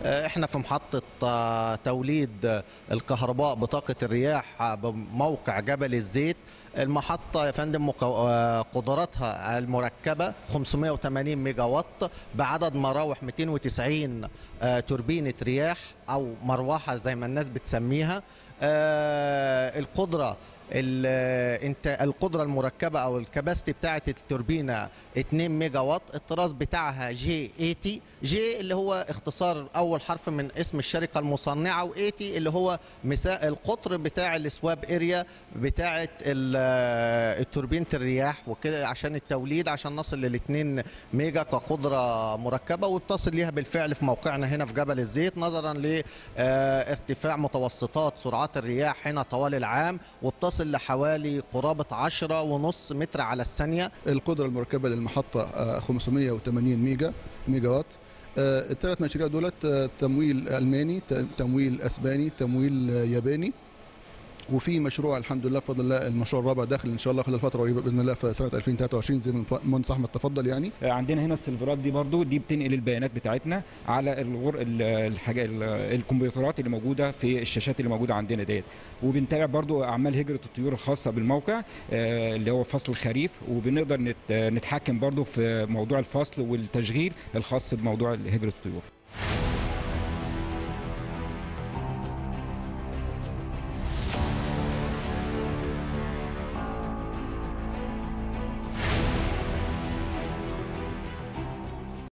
آه، احنا في محطة آه، توليد الكهرباء بطاقة الرياح بموقع جبل الزيت المحطة يا فندم مكو- آه، قدراتها المركبة 580 ميجا وات بعدد مراوح 290 آه، توربينة رياح أو مروحة زي ما الناس بتسميها آه، القدرة ال- انت القدره المركبه او الكباستي بتاعه التوربينه 2 ميجا وات الطراز بتاعها جي 80 جي اللي هو اختصار اول حرف من اسم الشركه المصنعه و80 اللي هو مسا القطر بتاع السواب اريا بتاعه ال- التوربينه الرياح وكده عشان التوليد عشان نصل لل 2 ميجا كقدره مركبه وبتصل ليها بالفعل في موقعنا هنا في جبل الزيت نظرا لارتفاع متوسطات سرعات الرياح هنا طوال العام وبتصل لحوالي قرابه 10 ونص متر على الثانيه القدرة المركبة للمحطة آه، 580 ميجا ميجا وات آه، الثلاث مشاريع دولت آه، تمويل ألماني ت- تمويل أسباني تمويل آه، ياباني وفي مشروع الحمد لله بفضل الله المشروع الرابع داخل ان شاء الله خلال فتره قريبه باذن الله في سنه 2023 زي ما المهندس احمد تفضل يعني عندنا هنا السيرفرات دي برضو دي بتنقل البيانات بتاعتنا على الغر ال- الحاجه ال- الكمبيوترات اللي موجوده في الشاشات اللي موجوده عندنا ديت وبنتابع برضو اعمال هجره الطيور الخاصه بالموقع آه، اللي هو فصل الخريف وبنقدر نت- نتحكم برضو في موضوع الفصل والتشغيل الخاص بموضوع هجره الطيور